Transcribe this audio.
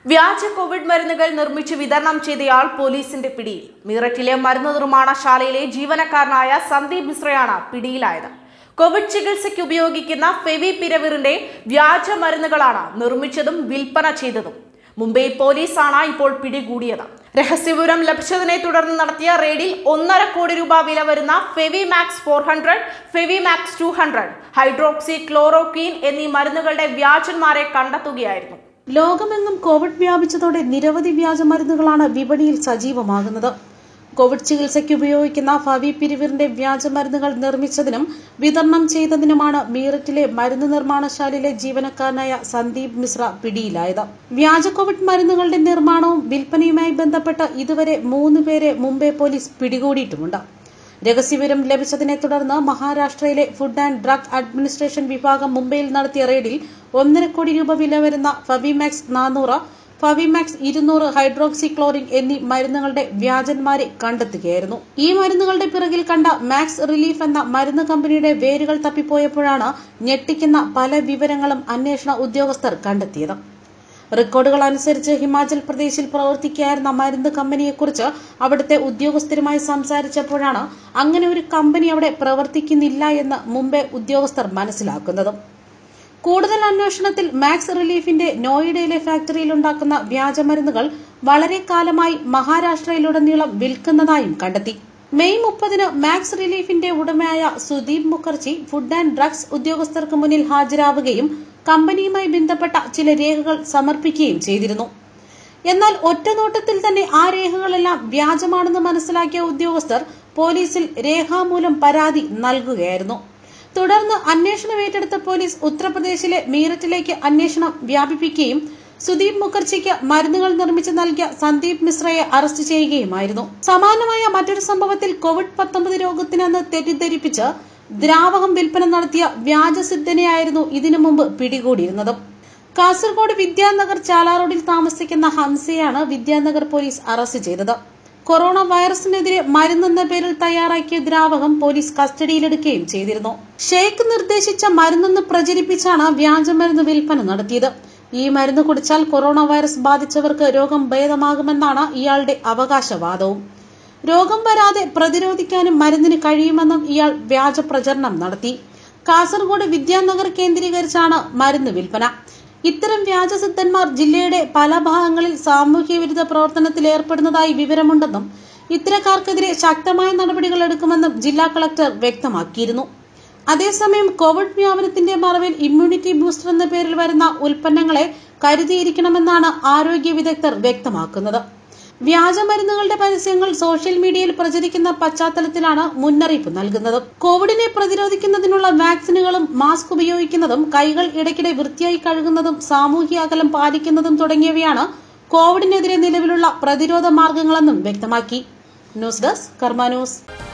വ്യാജ കോവിഡ് മരുന്നുകൾ നിർമ്മിച്ച് വിതരണം ചെയ്തയാൾ പോലീസിന്റെ പിടിയിൽ മീററ്റിലെ മരുന്ന് നിർമ്മാണശാലയിലെ ജീവനക്കാരനായ സന്ദീപ് മിശ്രയാണ് പിടിയിലായത് കോവിഡ് ചികിത്സയ്ക്ക് ഉപയോഗിക്കുന്ന ഫെവി പിരവിറിന്റെ വ്യാജ മരുന്നുകളാണ് നിർമ്മിച്ചതും വിൽപ്പന ചെയ്തതും മുംബൈ പോലീസാണ് ഇപ്പോൾ പിടികൂടിയത് രഹസ്യവിവരം ലഭിച്ചതിനെ തുടർന്ന് നടത്തിയ റെയ്ഡിൽ ഒന്നര കോടി രൂപ വില വരുന്ന Favimax four hundred Favimax two hundred hydroxychloroquine എന്നീ മരുന്നുകളുടെ വ്യാജന്മാരെ കണ്ടെത്തുകയായിരുന്നു ലോകമെങ്ങും കോവിഡ് വ്യാപിച്ചതോടെ നിരവധി വ്യാജമരുന്നുകളാണ് വിപണിയിൽ സജീവമാകുന്നത് കോവിഡ് ചികിത്സയ്ക്ക് ഉപയോഗിക്കുന്ന ഫവി പിരിവിറിന്റെ വ്യാജമരുന്നുകൾ നിർമ്മിച്ചതിനും വിതരണം ചെയ്തതിനുമാണ് മീററ്റിലെ മരുന്ന് നിർമ്മാണശാലയിലെ ജീവനക്കാരനായ സന്ദീപ് മിശ്ര പിടിയിലായത് വ്യാജ കോവിഡ് മരുന്നുകളുടെ നിർമ്മാണവും വിൽപ്പനയുമായി ബന്ധപ്പെട്ട് ഇതുവരെ മൂന്ന് പേരെ മുംബൈ പോലീസ് പിടികൂടിയിട്ടുമുണ്ട് രഹസ്യവിവരം ലഭിച്ചതിനെ തുടർന്ന് മഹാരാഷ്ട്രയിലെ ഫുഡ് ആൻഡ് ഡ്രഗ് അഡ്മിനിസ്ട്രേഷൻ വിഭാഗം മുംബൈയിൽ നടത്തിയ റെയ്ഡിൽ ഒന്നര കോടി രൂപ വില വരുന്ന ഫവിമാക്സ് നാനൂറ് ഫവിമാക്സ് ഇരുന്നൂറ് ഹൈഡ്രോക്സി ക്ലോറിൻ എന്നീ മരുന്നുകളുടെ വ്യാജന്മാരെ കണ്ടെത്തുകയായിരുന്നു ഈ മരുന്നുകളുടെ പിറകിൽ കണ്ട മാക്സ് റിലീഫ് എന്ന മരുന്ന് കമ്പനിയുടെ വേരുകൾ തപ്പിപ്പോയപ്പോഴാണ് ഞെട്ടിക്കുന്ന പല വിവരങ്ങളും അന്വേഷണ ഉദ്യോഗസ്ഥർ കണ്ടെത്തിയത് റെക്കോർഡുകൾ അനുസരിച്ച് ഹിമാചൽ പ്രദേശിൽ പ്രവർത്തിക്കായിരുന്ന മരുന്ന് കമ്പനിയെക്കുറിച്ച് അവിടുത്തെ ഉദ്യോഗസ്ഥരുമായി സംസാരിച്ചപ്പോഴാണ് അങ്ങനെ ഒരു കമ്പനി അവിടെ പ്രവർത്തിക്കുന്നില്ല എന്ന് മുമ്പേ ഉദ്യോഗസ്ഥർ മനസ്സിലാക്കുന്നത് കൂടുതൽ അന്വേഷണത്തിൽ മാക്സ് റിലീഫിന്റെ നോയിഡയിലെ ഫാക്ടറിയിൽ ഉണ്ടാക്കുന്ന വ്യാജമരുന്നുകൾ വളരെ കാലമായി മഹാരാഷ്ട്രയിലുടനീളം വിൽക്കുന്നതായും കണ്ടെത്തി മെയ് മുപ്പതിന് മാക്സ് റിലീഫിന്റെ ഉടമയായ Sudeep Mukherjee food and drugs ഉദ്യോഗസ്ഥർക്ക് മുന്നിൽ ഹാജരാവുകയും കമ്പനിയുമായി ബന്ധപ്പെട്ട ചില രേഖകൾ സമർപ്പിക്കുകയും ചെയ്തിരുന്നു എന്നാൽ ഒറ്റനോട്ടത്തിൽ തന്നെ ആ രേഖകളെല്ലാം വ്യാജമാണെന്ന് മനസ്സിലാക്കിയ ഉദ്യോഗസ്ഥർ പോലീസിൽ രേഖാമൂലം പരാതി നൽകുകയായിരുന്നു തുടർന്ന് അന്വേഷണം ഏറ്റെടുത്ത പോലീസ് ഉത്തർപ്രദേശിലെ മീററ്റിലേക്ക് അന്വേഷണം വ്യാപിപ്പിക്കുകയും സുദീപ് മുഖർജിക്ക് മരുന്നുകൾ നിർമ്മിച്ച് നൽകിയ സന്ദീപ് മിശ്രയെ അറസ്റ്റ് ചെയ്യുകയുമായിരുന്നു സമാനമായ മറ്റൊരു സംഭവത്തിൽ കോവിഡ് പത്തൊമ്പത് രോഗത്തിനെന്ന് തെറ്റിദ്ധരിപ്പിച്ച് ദ്രാവകം വിൽപ്പന നടത്തിയ വ്യാജസിദ്ധനെയായിരുന്നു ഇതിനു മുമ്പ് പിടികൂടിയിരുന്നത് കാസർഗോഡ് വിദ്യാനഗർ ചാല റോഡിൽ താമസിക്കുന്ന ഹംസയാണ് വിദ്യാനഗർ പോലീസ് അറസ്റ്റ് ചെയ്തത് കൊറോണ വൈറസിനെതിരെ മരുന്നെന്ന പേരിൽ തയ്യാറാക്കിയ ദ്രാവകം പോലീസ് കസ്റ്റഡിയിലെടുക്കുകയും ചെയ്തിരുന്നു ഷെയ്ഖ് നിർദ്ദേശിച്ച മരുന്നെന്ന് പ്രചരിപ്പിച്ചാണ് വ്യാജമരുന്ന് വിൽപ്പന നടത്തിയത് ഈ മരുന്ന് കുടിച്ചാൽ കൊറോണ വൈറസ് ബാധിച്ചവർക്ക് രോഗം ഭേദമാകുമെന്നാണ് ഇയാളുടെ അവകാശവാദവും രോഗം വരാതെ പ്രതിരോധിക്കാനും മരുന്നിന് കഴിയുമെന്നും ഇയാൾ വ്യാജ പ്രചരണം നടത്തി കാസർഗോഡ് വിദ്യാനഗർ കേന്ദ്രീകരിച്ചാണ് മരുന്ന് വിൽപ്പന ഇത്തരം വ്യാജസിദ്ധന്മാർ ജില്ലയുടെ പല ഭാഗങ്ങളിൽ സാമൂഹ്യ വിരുദ്ധ പ്രവർത്തനത്തിൽ ഏർപ്പെടുന്നതായി വിവരമുണ്ടെന്നും ഇത്തരക്കാർക്കെതിരെ ശക്തമായ നടപടികൾ എടുക്കുമെന്നും ജില്ലാ കളക്ടർ വ്യക്തമാക്കിയിരുന്നു അതേസമയം കോവിഡ് വ്യാപനത്തിന്റെ മറവിൽ ഇമ്മ്യൂണിറ്റി ബൂസ്റ്റർ എന്ന പേരിൽ വരുന്ന ഉൽപ്പന്നങ്ങളെ കരുതിയിരിക്കണമെന്നാണ് ആരോഗ്യ വിദഗ്ധർ വ്യക്തമാക്കുന്നത് വ്യാജമരുന്നുകളുടെ പരസ്യങ്ങൾ സോഷ്യൽ മീഡിയയിൽ പ്രചരിക്കുന്ന പശ്ചാത്തലത്തിലാണ് മുന്നറിയിപ്പ് നൽകുന്നത് കോവിഡിനെ പ്രതിരോധിക്കുന്നതിനുള്ള വാക്സിനുകളും മാസ്ക് ഉപയോഗിക്കുന്നതും കൈകൾ ഇടയ്ക്കിടെ വൃത്തിയായി കഴുകുന്നതും സാമൂഹ്യ അകലം പാലിക്കുന്നതും തുടങ്ങിയവയാണ് കോവിഡിനെതിരെ നിലവിലുള്ള പ്രതിരോധ മാർഗങ്ങളെന്നും വ്യക്തമാക്കി ന്യൂസ് ഡെസ്ക് കർമ്മ ന്യൂസ്